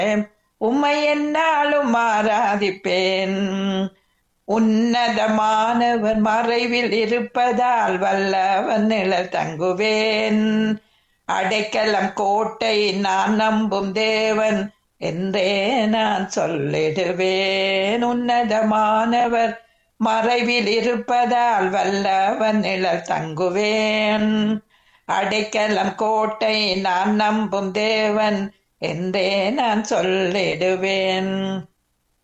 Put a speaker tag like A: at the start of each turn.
A: உம்மை என்னாலும் ஆராதிப்பேன் உன்னதமானவர் மறைவில் இருப்பதால் வல்லவன் நிழல் தங்குவேன் அடைக்கலம் கோட்டை நான் நம்பும் தேவன் என்றே நான் சொல்லிடுவேன் உன்னதமானவர் மறைவில் இருப்பதால் வல்லவன் நிழல் தங்குவேன் அடைக்கலம் கோட்டை நான் நம்பும் தேவன் என்றே நான் சொல்லிடுவேன்